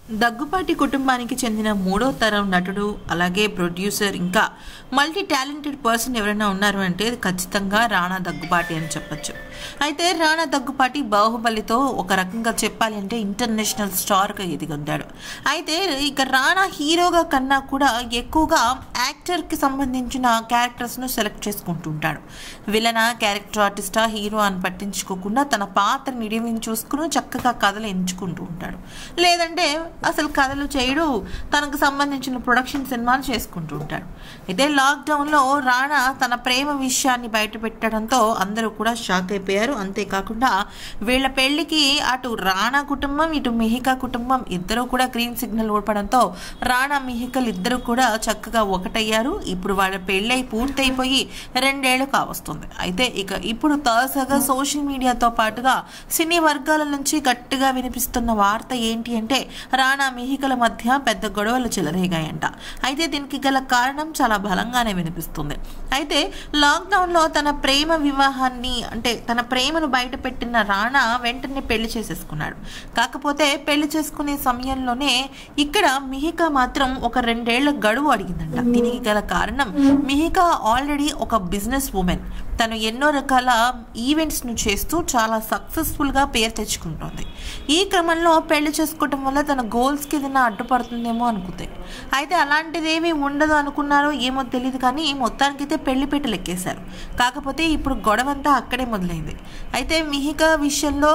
దగ్గుపాటి కుటుంబానికి చెందిన మూడో తరం నటుడు అలాగే ప్రొడ్యూసర్ ఇంకా మల్టీ టాలెంటెడ్ పర్సన్ ఎవరైనా ఉన్నారు అంటే అది ఖచ్చితంగా రాణా దగ్గుపాటి అని చెప్పొచ్చు అయితే రాణా దగ్గుపాటి బాహుబలితో ఒక రకంగా చెప్పాలి అంటే ఇంటర్నేషనల్ స్టార్గా ఎదిగొందాడు అయితే ఇక రాణా హీరోగా కన్నా కూడా ఎక్కువగా యాక్టర్కి సంబంధించిన క్యారెక్టర్స్ను సెలెక్ట్ చేసుకుంటూ ఉంటాడు విలనా క్యారెక్టర్ ఆర్టిస్టా హీరో అని పట్టించుకోకుండా తన పాత్ర నిడివిని చూసుకుని చక్కగా కథలు ఎంచుకుంటూ ఉంటాడు లేదంటే అసలు కథలు చేయడు తనకు సంబంధించిన ప్రొడక్షన్ సినిమాలు చేసుకుంటూ ఉంటాడు అయితే లాక్డౌన్లో రాణా తన ప్రేమ విషయాన్ని బయట పెట్టడంతో అందరూ కూడా షాక్ అయిపోయారు అంతేకాకుండా వీళ్ళ పెళ్లికి అటు రాణా కుటుంబం ఇటు మిహికా కుటుంబం ఇద్దరు కూడా గ్రీన్ సిగ్నల్ ఓడపడంతో రాణా మిహికలు ఇద్దరు కూడా చక్కగా ఒకటయ్యారు ఇప్పుడు వాళ్ళ పెళ్ళై పూర్తయిపోయి రెండేళ్లు కావస్తుంది అయితే ఇక ఇప్పుడు తాజాగా సోషల్ మీడియాతో పాటుగా సినీ వర్గాల నుంచి గట్టిగా వినిపిస్తున్న వార్త ఏంటి అంటే రాణా మిహికల మధ్య పెద్ద గొడవలు చెలరేగాయంట అయితే దీనికి గల కారణం చాలా బలంగానే వినిపిస్తుంది అయితే లాక్డౌన్లో తన ప్రేమ వివాహాన్ని అంటే తన ప్రేమను బయట పెట్టిన రాణా వెంటనే పెళ్లి చేసేసుకున్నాడు కాకపోతే పెళ్లి చేసుకునే సమయంలోనే ఇక్కడ మిహిక మాత్రం ఒక రెండేళ్ల గడువు అడిగిందంట దీనికి గల కారణం మిహిక ఆల్రెడీ ఒక బిజినెస్ ఉమెన్ తను ఎన్నో రకాల ఈవెంట్స్ను చేస్తూ చాలా సక్సెస్ఫుల్గా పేరు తెచ్చుకుంటోంది ఈ క్రమంలో పెళ్లి చేసుకోవటం వల్ల తన గోల్స్కి ఏదైనా అడ్డుపడుతుందేమో అనుకుంది అయితే అలాంటిదేమీ ఉండదు అనుకున్నారో ఏమో తెలియదు కానీ మొత్తానికైతే పెళ్లి పెట్టెలు ఎక్కేశారు కాకపోతే ఇప్పుడు గొడవంతా అక్కడే మొదలైంది అయితే మిహిక విషయంలో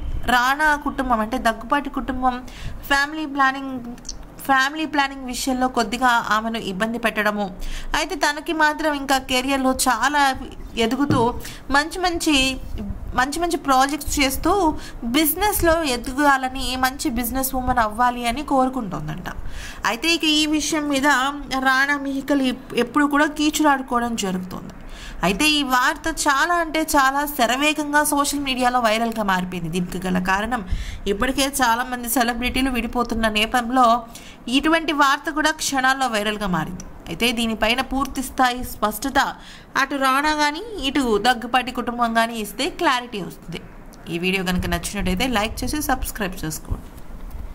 రాణా కుటుంబం అంటే దగ్గుపాటి కుటుంబం ఫ్యామిలీ ప్లానింగ్ ఫ్యామిలీ ప్లానింగ్ విషయంలో కొద్దిగా ఆమెను ఇబ్బంది పెట్టడము అయితే తనకి మాత్రం ఇంకా కెరియర్లో చాలా ఎదుగుతూ మంచి మంచి మంచి మంచి ప్రాజెక్ట్స్ చేస్తూ బిజినెస్లో ఎదగాలని మంచి బిజినెస్ ఉమెన్ అవ్వాలి అని కోరుకుంటుందంట అయితే ఇక ఈ విషయం మీద రాణా మిహికలు ఎప్పుడు కూడా కీచులాడుకోవడం జరుగుతుంది అయితే ఈ వార్త చాలా అంటే చాలా శరవేగంగా సోషల్ మీడియాలో వైరల్గా మారిపోయింది దీనికి గల కారణం ఇప్పటికే చాలామంది సెలబ్రిటీలు విడిపోతున్న నేపథ్యంలో ఇటువంటి వార్త కూడా క్షణాల్లో వైరల్గా మారింది అయితే దీనిపైన పూర్తి స్థాయి స్పష్టత అటు రాణా కానీ ఇటు దగ్గుపాటి కుటుంబం కానీ ఇస్తే క్లారిటీ వస్తుంది ఈ వీడియో కనుక నచ్చినట్టయితే లైక్ చేసి సబ్స్క్రైబ్ చేసుకోండి